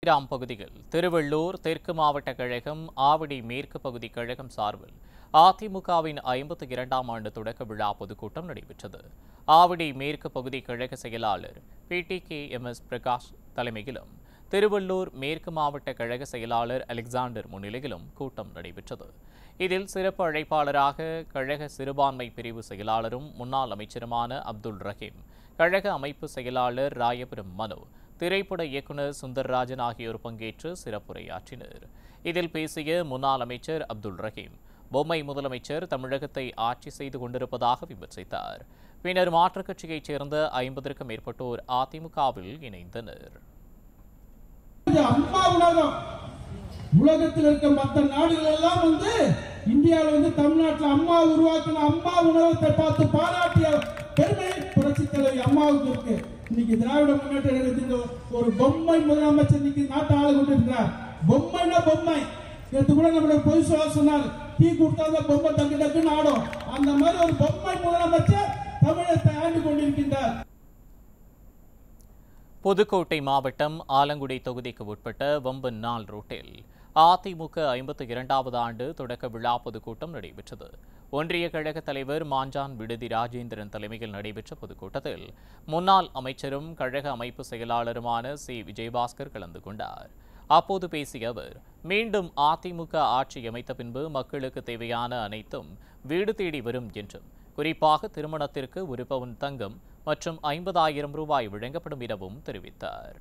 ராம் பகுதியில் திருவள்ளூர் தெற்கு மாவட்ட கழகம் ஆவடி மேற்கு பகுதி கழகம் சார்பில் அதிமுகவின் ஐம்பத்தி இரண்டாம் ஆண்டு தொடக்க விழா பொதுக்கூட்டம் நடைபெற்றது ஆவடி மேற்கு பகுதி கழக செயலாளர் P D K M S Prakash தலைமையிலும் திருவள்ளூர் மேற்கு மாவட்ட கழக செயலாளர் அலெக்சாண்டர் முன்னிலையிலும் கூட்டம் நடைபெற்றது இதில் சிறப்பு அழைப்பாளராக கழக சிறுபான்மை பிரிவு செயலாளரும் முன்னாள் அமைச்சருமான அப்துல் ரஹீம் கழக அமைப்பு செயலாளர் ராயபுரம் மனு திரைப்பட இயக்குனர் சுந்தர்ராஜன் ஆகியோர் பங்கேற்று சிறப்புரையாற்றினர் இதில் பேசிய முன்னாள் அமைச்சர் அப்துல் ரஹீம் பொம்மை முதலமைச்சர் தமிழகத்தை ஆட்சி செய்து கொண்டிருப்பதாக விமர்சித்தார் பின்னர் மாற்றுக் கட்சியைச் சேர்ந்த ஐம்பதற்கும் மேற்பட்டோர் அதிமுகவில் இணைந்தனர் இது அம்மா உலகம் உலகத்தில் இருக்க மற்ற நாடுகள் எல்லாம் வந்து இந்தியாவில் வந்து தமிழ்நாட்டில் அம்மா உருவாக்கின அம்மா உணவகத்தை பார்த்து பாராட்டிய பெருமை புரட்சி தலைவி அம்மாவுக்கு இருக்கு இன்னைக்கு திராவிட முன்னேற்ற கழகத்தின் ஒரு பொம்மை முதலமைச்சர் இன்னைக்கு நாட்டை ஆள கொண்டிருக்கிறார் பொம்மைனா பொம்மை நேற்று கூட நம்முடைய பொய் சொல்ல சொன்னார் டீ கொடுத்தா பொம்மை டக்கு டக்குன்னு ஆடும் அந்த மாதிரி ஒரு பொம்மை முதலமைச்சர் தமிழகத்தை ஆண்டு கொண்டிருக்கின்றார் புதுக்கோட்டை மாவட்டம் ஆலங்குடி தொகுதிக்கு உட்பட்ட வம்பன் நாள் ரோட்டில் அதிமுக ஐம்பத்தி இரண்டாவது ஆண்டு தொடக்க விழா பொதுக்கூட்டம் நடைபெற்றது ஒன்றிய கழக தலைவர் மாஞ்சான் விடுதி ராஜேந்திரன் தலைமையில் நடைபெற்ற பொதுக்கூட்டத்தில் முன்னாள் அமைச்சரும் கழக அமைப்பு செயலாளருமான சி விஜயபாஸ்கர் கலந்து கொண்டார் அப்போது பேசிய அவர் மீண்டும் அதிமுக ஆட்சி அமைத்த பின்பு மக்களுக்கு தேவையான அனைத்தும் வீடு தேடி வரும் என்றும் குறிப்பாக திருமணத்திற்கு ஒரு பவுன் தங்கம் மற்றும் ஐம்பதாயிரம் ரூபாய் வழங்கப்படும் எனவும் தெரிவித்தார்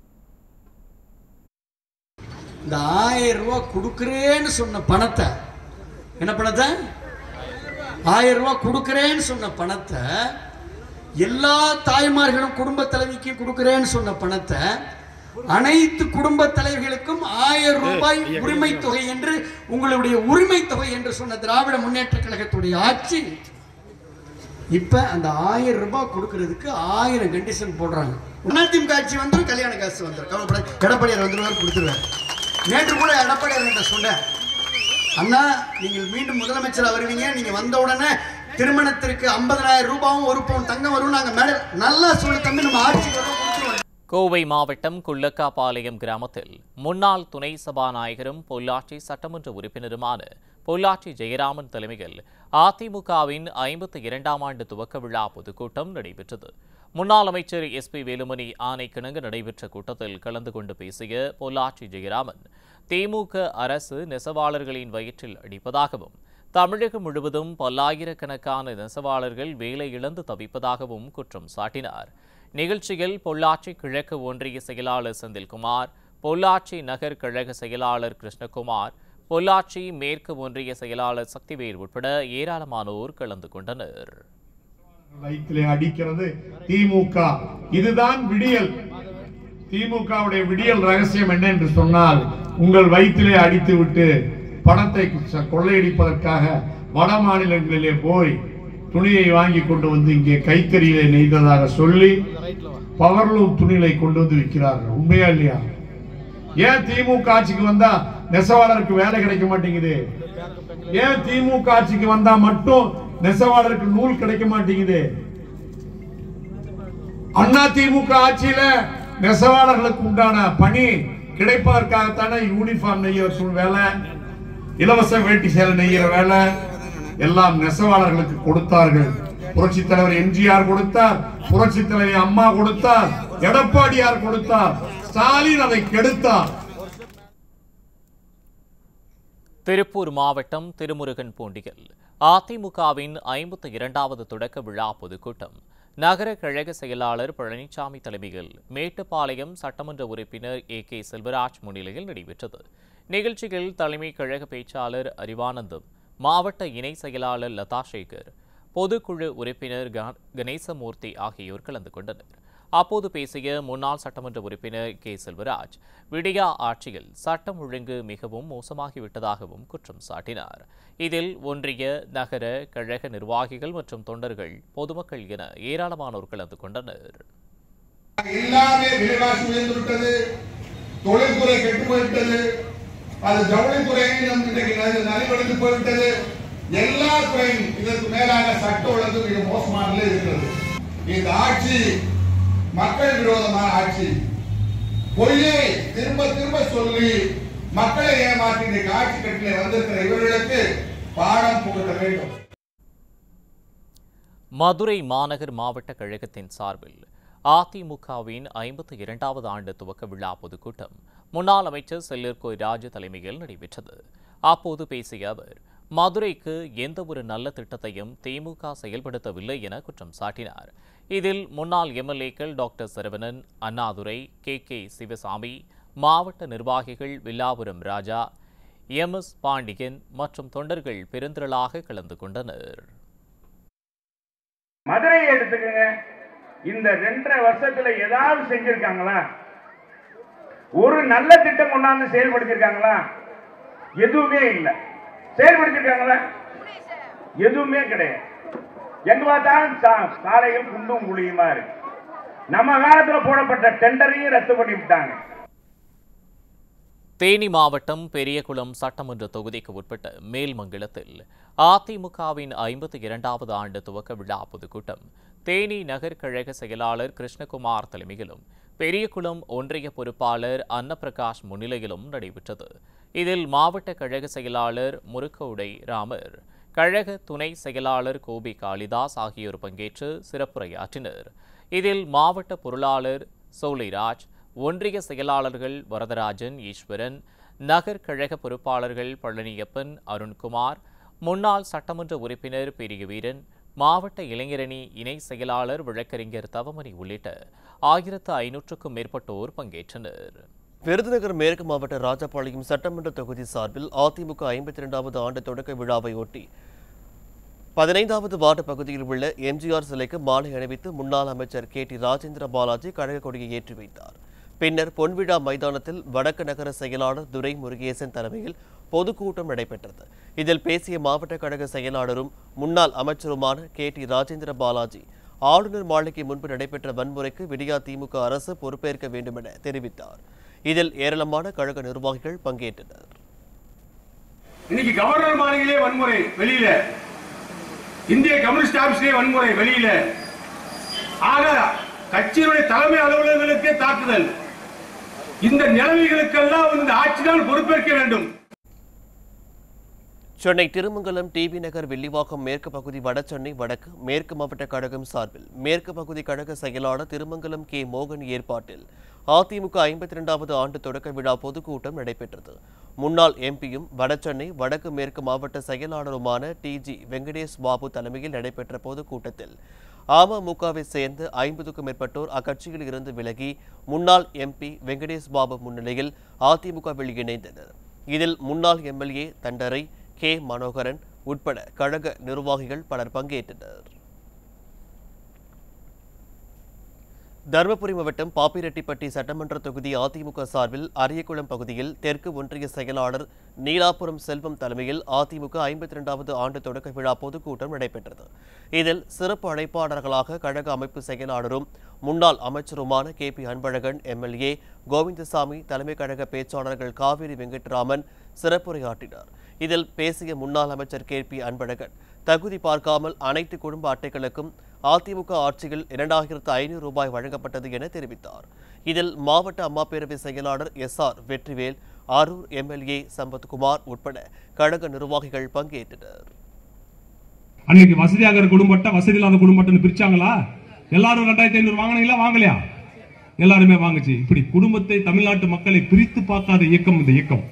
இந்த ஆயிரம் ரூபாய் கொடுக்குறேன்னு சொன்ன பணத்தை என்ன பணத்தை ஆயிரம் ரூபாய் கொடுக்குறேன்னு சொன்ன பணத்தை எல்லா தாய்மார்களும் குடும்ப தலைவிக்கு கொடுக்குறேன்னு சொன்ன பணத்தை அனைத்து குடும்ப தலைவிகளுக்கும் ஆயிரம் ரூபாய் உரிமை தொகை என்று உங்களுடைய உரிமை தொகை என்று சொன்ன திராவிட முன்னேற்ற கழகத்துடைய ஆட்சி இப்ப அந்த ஆயிரம் ரூபாய் கொடுக்கறதுக்கு ஆயிரம் கண்டிஷன் போடுறாங்க அதிமுக ஆட்சி வந்துடும் கல்யாண காசு வந்துடும் கவலைப்பட எடப்பாடியார் வந்துருவார் கொடுத்துருவார் நேற்று கூட எடப்பாடியார் கிட்ட சொன்னேன் அண்ணா நீங்கள் மீண்டும் முதலமைச்சரா வருவீங்க நீங்க வந்த உடனே திருமணத்திற்கு ஐம்பதனாயிரம் ரூபாயும் ஒரு பவுன் தங்கம் வரும் நாங்க மேல நல்லா சொல்லி தம்பி நம்ம ஆட்சிக்கு வரோம் கொடுத்துருவோம் கோவை மாவட்டம் குள்ளக்காபாளையம் கிராமத்தில் முன்னாள் துணை சபாநாயகரும் பொள்ளாச்சி சட்டமன்ற உறுப்பினருமான பொள்ளாச்சி ஜெயராமன் தலைமையில் அதிமுகவின் ஐம்பத்தி இரண்டாம் ஆண்டு துவக்க விழா பொதுக்கூட்டம் நடைபெற்றது முன்னாள் அமைச்சர் எஸ் பி வேலுமணி ஆணைக்கிணங்க நடைபெற்ற கூட்டத்தில் கலந்து கொண்டு பேசிய பொள்ளாச்சி ஜெயராமன் திமுக அரசு நெசவாளர்களின் வயிற்றில் அடிப்பதாகவும் தமிழகம் முழுவதும் பல்லாயிரக்கணக்கான நெசவாளர்கள் வேலை இழந்து தவிப்பதாகவும் குற்றம் சாட்டினார் நிகழ்ச்சியில் பொள்ளாச்சி கிழக்கு ஒன்றிய செயலாளர் செந்தில்குமார் பொள்ளாச்சி நகர் கழக செயலாளர் கிருஷ்ணகுமார் பொள்ளாச்சி மேற்கு ஒன்றிய செயலாளர் சக்திவேல் உட்பட ஏராளமானோர் கலந்து கொண்டனர் வயிற்றிலே அடிக்கிறது திமுக இதுதான் விடியல் திமுகவுடைய விடியல் ரகசியம் என்ன என்று சொன்னால் உங்கள் வயிற்றிலே அடித்துவிட்டு பணத்தை ச- கொள்ளையடிப்பதற்காக வட மாநிலங்களிலே போய் துணியை வாங்கி கொண்டு வந்து இங்கே கைத்தறியிலே நெய்ததாக சொல்லி பவர்லூம் துணிகளை கொண்டு வந்து விற்கிறார்கள் உண்மையா இல்லையா ஏன் திமுக ஆட்சிக்கு வந்தா நெசவாளருக்கு வேலை கிடைக்க மாட்டேங்குது ஏன் திமுக ஆட்சிக்கு வந்தா மட்டும் நெசவாளருக்கு நூல் கிடைக்க மாட்டேங்குது அண்ணா திமுக ஆட்சியில நெசவாளர்களுக்கு உண்டான பணி கிடைப்பதற்காகத்தானே யூனிஃபார்ம் நெய்யற சூழ் வேலை இலவச வேட்டி சேலை நெய்கிற வேலை எல்லாம் நெசவாளர்களுக்கு கொடுத்தார்கள் புரட்சி தலைவர் எம்ஜிஆர் கொடுத்தார் புரட்சி தலைவர் அம்மா கொடுத்தார் எடப்பாடியார் கொடுத்தார் ஸ்டாலின் அதை கெடுத்தார் திருப்பூர் மாவட்டம் திருமுருகன் பூண்டியில் அதிமுகவின் ஐம்பத்தி இரண்டாவது தொடக்க விழா பொதுக்கூட்டம் நகர கழக செயலாளர் பழனிசாமி தலைமையில் மேட்டுப்பாளையம் சட்டமன்ற உறுப்பினர் ஏ கே செல்வராஜ் முன்னிலையில் நடைபெற்றது நிகழ்ச்சியில் தலைமை கழக பேச்சாளர் அறிவானந்தம் மாவட்ட இணை செயலாளர் லதா சேகர் பொதுக்குழு உறுப்பினர் க- கணேசமூர்த்தி ஆகியோர் கலந்து கொண்டனர் அப்போது பேசிய முன்னாள் சட்டமன்ற உறுப்பினர் கே செல்வராஜ் விடியா ஆட்சியில் சட்டம் ஒழுங்கு மிகவும் மோசமாகிவிட்டதாகவும் குற்றம் சாட்டினார் இதில் ஒன்றிய நகர கழக நிர்வாகிகள் மற்றும் தொண்டர்கள் பொதுமக்கள் என ஏராளமானோர் கலந்து கொண்டனர் எல்லாமே விலைவாசி உயர்ந்து விட்டது தொழில்துறை கெட்டு போய்விட்டது அது ஜவுளித்துறை நம் இன்றைக்கு நலி- நலிவடைந்து போய்விட்டது எல்லா துறையும் இதற்கு மேலாக சட்ட ஒழுங்கு மிக மோசமான நிலை இருக்கிறது இந்த ஆட்சி மக்கள் விரோதமான ஆட்சி பொய்யை திரும்ப திரும்ப சொல்லி மக்களை ஏமாற்றி இன்றைக்கு ஆட்சி கட்டிலே வந்திருக்கிற இவர்களுக்கு பாடம் புகட்ட வேண்டும் மதுரை மாநகர் மாவட்ட கழகத்தின் சார்பில் அதிமுகவின் ஐம்பத்தி இரண்டாவது ஆண்டு துவக்க விழா பொதுக்கூட்டம் முன்னாள் அமைச்சர் செல்லூர் கோய் ராஜு தலைமையில் நடைபெற்றது அப்போது பேசிய அவர் மதுரைக்கு எந்த ஒரு நல்ல திட்டத்தையும் திமுக செயல்படுத்தவில்லை என குற்றம் சாட்டினார் இதில் முன்னாள் எம்எல்ஏக்கள் doctor Saravanan Annadurai K K Sivasamy மாவட்ட நிர்வாகிகள் வில்லாபுரம் ராஜா எம் எஸ் பாண்டியன் மற்றும் தொண்டர்கள் பெருந்திரளாக கலந்து கொண்டனர் மதுரையை எடுத்துக்கங்க இந்த ரெண்டரை வருஷத்துல ஏதாவது செஞ்சிருக்காங்களா ஒரு நல்ல திட்டம் கொண்டாந்து செயல்படுத்திருக்காங்களா எதுவுமே இல்லை செயல்படுத்திருக்காங்களா எதுவுமே கிடையாது எங்க பார்த்தாலும் சா- சாலைகள் குண்டும் குழியுமா இருக்கு நம்ம காலத்துல போடப்பட்ட டெண்டரையும் ரத்து பண்ணி விட்டாங்க தேனி மாவட்டம் பெரியகுளம் சட்டமன்ற தொகுதிக்கு உட்பட்ட மேல்மங்கலத்தில் அதிமுகவின் ஐம்பத்தி இரண்டாவது ஆண்டு துவக்க விழா பொதுக்கூட்டம் தேனி நகர் கழக செயலாளர் கிருஷ்ணகுமார் தலைமையிலும் பெரியகுளம் ஒன்றிய பொறுப்பாளர் அன்னப்பிரகாஷ் முன்னிலையிலும் நடைபெற்றது இதில் மாவட்ட கழக செயலாளர் முருக்கவுடை ராமர் கழக துணை செயலாளர் கோபி காளிதாஸ் ஆகியோர் பங்கேற்று சிறப்புரையாற்றினர் இதில் மாவட்ட பொருளாளர் சோலைராஜ் ஒன்றிய செயலாளர்கள் வரதராஜன் ஈஸ்வரன் நகர் கழக பொறுப்பாளர்கள் பழனியப்பன் அருண்குமார் முன்னாள் சட்டமன்ற உறுப்பினர் பெரிய வீரன் மாவட்ட இளைஞரணி இணை செயலாளர் வழக்கறிஞர் தவமணி உள்ளிட்ட ஆயிரத்து ஐநூற்றுக்கும் மேற்பட்டோர் பங்கேற்றனர் விருதுநகர் மேற்கு மாவட்ட ராஜபாளையம் சட்டமன்ற தொகுதி சார்பில் அதிமுக ஐம்பத்தி இரண்டாவது ஆண்டு தொடக்க விழாவை ஒட்டி பதினைந்தாவது வார்டு பகுதியில் உள்ள எம்ஜிஆர் சிலைக்கு மாலை அணிவித்து முன்னாள் அமைச்சர் கே டி ராஜேந்திர பாலாஜி கழக கொடியை ஏற்றி வைத்தார் பின்னர் பொன்விழா மைதானத்தில் வடக்கு நகர செயலாளர் துரை முருகேசன் தலைமையில் பொதுக்கூட்டம் நடைபெற்றது இதில் பேசிய மாவட்ட கழக செயலாளரும் முன்னாள் அமைச்சருமான கே டி ராஜேந்திர பாலாஜி ஆளுநர் மாளிகை முன்பு நடைபெற்ற வன்முறைக்கு விடியா திமுக அரசு பொறுப்பேற்க வேண்டும் என தெரிவித்தார் இதில் ஏராளமான கழக நிர்வாகிகள் பங்கேற்றனர் இன்னைக்கு கவர்னர் மாளிகையிலே வன்முறை வெளியில இந்திய கம்யூனிஸ்ட் ஆபீஸ்லயே வன்முறை வெளியில ஆக கட்சியினுடைய தலைமை அலுவலகங்களுக்கே தாக்குதல் இந்த நிலைமைகளுக்கெல்லாம் இந்த ஆட்சிதான் பொறுப்பேற்க வேண்டும் சென்னை திருமங்கலம் டிவி நகர் வில்லிவாக்கம் மேற்கு பகுதி வடசென்னை வடக்கு மேற்கு மாவட்ட கழகம் சார்பில் மேற்கு பகுதி கழக செயலாளர் திருமங்கலம் கே மோகன் ஏற்பாட்டில் அதிமுக ஐம்பத்தி இரண்டாவது ஆண்டு தொடக்க விழா பொதுக்கூட்டம் நடைபெற்றது முன்னாள் எம்பியும் வடசென்னை வடக்கு மேற்கு மாவட்ட செயலாளருமான டி ஜி வெங்கடேஷ் பாபு தலைமையில் நடைபெற்ற பொதுக்கூட்டத்தில் அமமுகவை சேர்ந்த ஐம்பதுக்கும் மேற்பட்டோர் அக்கட்சியில் இருந்து விலகி முன்னாள் எம்பி வெங்கடேஷ் பாபு முன்னிலையில் அதிமுகவில் இணைந்தனர் இதில் முன்னாள் எம்எல்ஏ தண்டரை கே மனோகரன் உட்பட கழக நிர்வாகிகள் பலர் பங்கேற்றனர் தருமபுரி மாவட்டம் பாப்பிரெட்டிப்பட்டி சட்டமன்ற தொகுதி அதிமுக சார்பில் அரியக்குளம் பகுதியில் தெற்கு ஒன்றிய செயலாளர் நீலாபுரம் செல்வம் தலைமையில் அதிமுக ஐம்பத்தி இரண்டாவது ஆண்டு தொடக்க விழா பொதுக்கூட்டம் நடைபெற்றது இதில் சிறப்பு அழைப்பாளர்களாக கழக அமைப்பு செயலாளரும் முன்னாள் அமைச்சருமான K P Anbazhagan MLA Govindasamy தலைமை கழக பேச்சாளர்கள் காவிரி வெங்கட்ராமன் சிறப்புரையாற்றினார் இதில் பேசிய முன்னாள் அமைச்சர் கே பி அன்பழகன் தகுதி பார்க்காமல் அனைத்து குடும்ப அட்டைகளுக்கும் அதிமுக ஆட்சியில் இரண்டாயிரத்து ஐநூறு ரூபாய் வழங்கப்பட்டது என தெரிவித்தார் இதில் மாவட்ட அம்மா பேரவை செயலாளர் S R Vetrivel Arur MLA Sampathkumar உட்பட கழக நிர்வாகிகள் பங்கேற்றனர் அன்னைக்கு வசதியாக இருக்கிற குடும்பத்தை வசதி இல்லாத குடும்பத்தை பிரிச்சாங்களா எல்லாரும் ரெண்டாயிரத்தி ஐநூறு வாங்கினீங்களா வாங்கலையா எல்லாருமே வாங்குச்சு இப்படி குடும்பத்தை தமிழ்நாட்டு மக்களை பிரித்து பார்க்காத இயக்கம் இந்த இயக்கம்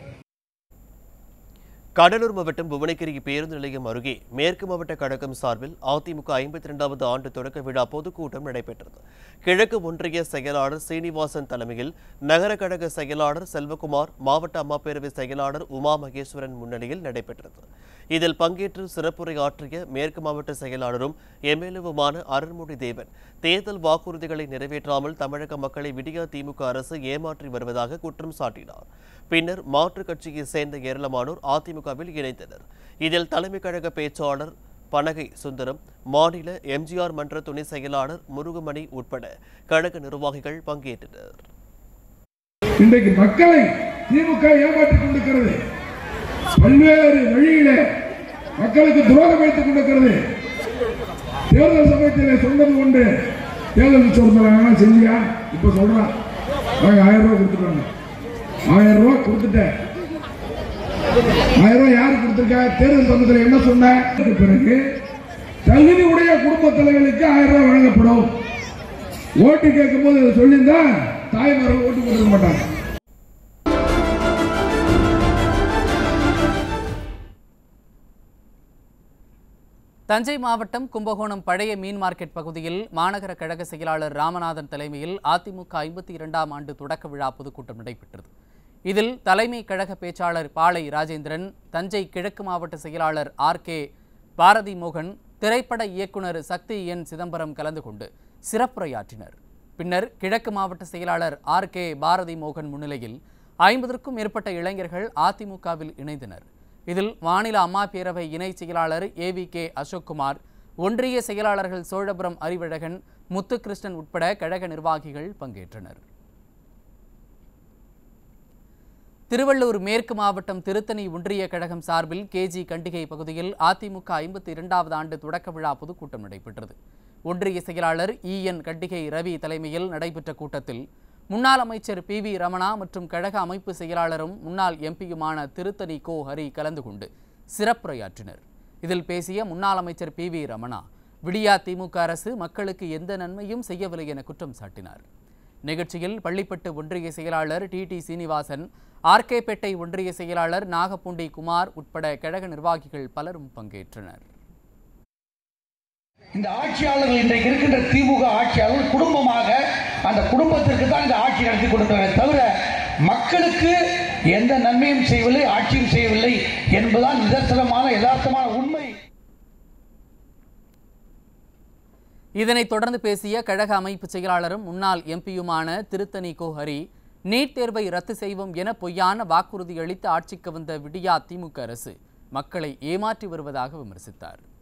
கடலூர் மாவட்டம் புவனகிரி பேருந்து நிலையம் அருகே மேற்கு மாவட்ட கழகம் சார்பில் அதிமுக ஐம்பத்தி இரண்டாவது ஆண்டு தொடக்க விழா பொதுக்கூட்டம் நடைபெற்றது கிழக்கு ஒன்றிய செயலாளர் சீனிவாசன் தலைமையில் நகர கழக செயலாளர் செல்வகுமார் மாவட்ட அம்மா பேரவை செயலாளர் உமா மகேஸ்வரன் முன்னிலையில் நடைபெற்றது இதில் பங்கேற்று சிறப்புரையாற்றிய மேற்கு மாவட்ட செயலாளரும் எம்எல்ஏவுமான அருண்மொழி தேவன் தேர்தல் வாக்குறுதிகளை நிறைவேற்றாமல் தமிழக மக்களை விடியா திமுக அரசு ஏமாற்றி வருவதாக குற்றம் சாட்டினார் பின்னர் மாற்றுக் கட்சியை சேர்ந்த ஏராளமானோர் அதிமுகவில் இணைந்தனர் இதில் தலைமை கழக பேச்சாளர் பனகை சுந்தரம் மாநில எம்ஜிஆர் மன்ற துணை செயலாளர் முருகமணி உட்பட கழக நிர்வாகிகள் பங்கேற்றனர் இன்றைக்கு மக்களை திமுக ஏமாற்றிக் கொண்டிருக்கிறது பல்வேறு வழியிலே மக்களுக்கு துரோகம் வைத்துக் கொண்டிருக்கிறது தேர்தல் சமயத்திலே சொன்னது உண்டு தேர்தல் சொல்றாங்க செஞ்சியா இப்ப சொல்றான் நாங்க ஆயிரம் ரூபாய் கொடுத்துருவாங்க ஆயிரம் ரூபாய் ரூபாய் கொடுத்துட்டேன் ஆயிரம் ரூபாய் யாரு கொடுத்திருக்கா தேர்தல் சமயத்தில் என்ன சொன்ன அதுக்கு பிறகு தகுதி உடைய குடும்ப தலைவர்களுக்கு ஆயிரம் ரூபாய் வழங்கப்படும் ஓட்டு கேட்கும் போது இதை சொல்லியிருந்தா தாய்மார்கள் ஓட்டு கொடுக்க மாட்டாங்க தஞ்சை மாவட்டம் கும்பகோணம் பழைய மீன் மார்க்கெட் பகுதியில் மாநகர கழக செயலாளர் ராமநாதன் தலைமையில் அதிமுக ஐம்பத்தி இரண்டாம் ஆண்டு தொடக்க விழா பொதுக்கூட்டம் நடைபெற்றது இதில் தலைமை கழக பேச்சாளர் பாளை ராஜேந்திரன் தஞ்சை கிழக்கு மாவட்ட செயலாளர் ஆர் கே பாரதி மோகன் திரைப்பட இயக்குனர் சக்தி என் சிதம்பரம் கலந்து கொண்டு சிறப்புரையாற்றினர் பின்னர் கிழக்கு மாவட்ட செயலாளர் ஆர் கே பாரதி மோகன் முன்னிலையில் ஐம்பதற்கும் மேற்பட்ட இளைஞர்கள் அதிமுகவில் இணைந்தனர் இதில் மாநில அம்மா பேரவை இணை செயலாளர் ஏவி கே அசோக்குமார் ஒன்றிய செயலாளர்கள் சோழபுரம் அறிவழகன் முத்துகிருஷ்ணன் உட்பட கழக நிர்வாகிகள் பங்கேற்றனர் திருவள்ளூர் மேற்கு மாவட்டம் திருத்தணி ஒன்றிய கழகம் சார்பில் கேஜி கண்டிகை பகுதியில் அதிமுக ஐம்பத்தி இரண்டாவது ஆண்டு தொடக்க விழா பொதுக்கூட்டம் நடைபெற்றது ஒன்றிய செயலாளர் இ என் கண்டிகை ரவி தலைமையில் நடைபெற்ற கூட்டத்தில் முன்னாள் அமைச்சர் பி வி ரமணா மற்றும் கழக அமைப்பு செயலாளரும் முன்னாள் எம்பியுமான திருத்தணி கோ ஹரி கலந்து கொண்டு சிறப்புரையாற்றினர் இதில் பேசிய முன்னாள் அமைச்சர் பி வி ரமணா விடியா திமுக அரசு மக்களுக்கு எந்த நன்மையும் செய்யவில்லை என குற்றம் சாட்டினார் நிகழ்ச்சியில் பள்ளிப்பட்டு ஒன்றிய செயலாளர் டி டி சீனிவாசன் ஆர்கேபேட்டை ஒன்றிய செயலாளர் நாகப்பூண்டி குமார் உட்பட கழக நிர்வாகிகள் பலரும் பங்கேற்றனர் இந்த ஆட்சியாளர்கள் இன்றைக்கு இருக்கின்ற திமுக ஆட்சியாளர்கள் குடும்பமாக அந்த குடும்பத்திற்கு தான் இந்த ஆட்சி நடத்தி கொடுக்கிறார்கள் தவிர மக்களுக்கு எந்த நன்மையும் செய்யவில்லை ஆட்சியும் செய்யவில்லை என்பதுதான் நிதர்சனமான யதார்த்தமான உண்மை இதனைத் தொடர்ந்து பேசிய கழக அமைப்பு செயலாளரும் முன்னாள் எம்பியுமான திருத்தணி கோஹரி நீட் தேர்வை ரத்து செய்வோம் என பொய்யான வாக்குறுதி அளித்து ஆட்சிக்கு வந்த விடியா திமுக அரசு மக்களை ஏமாற்றி வருவதாக விமர்சித்தார்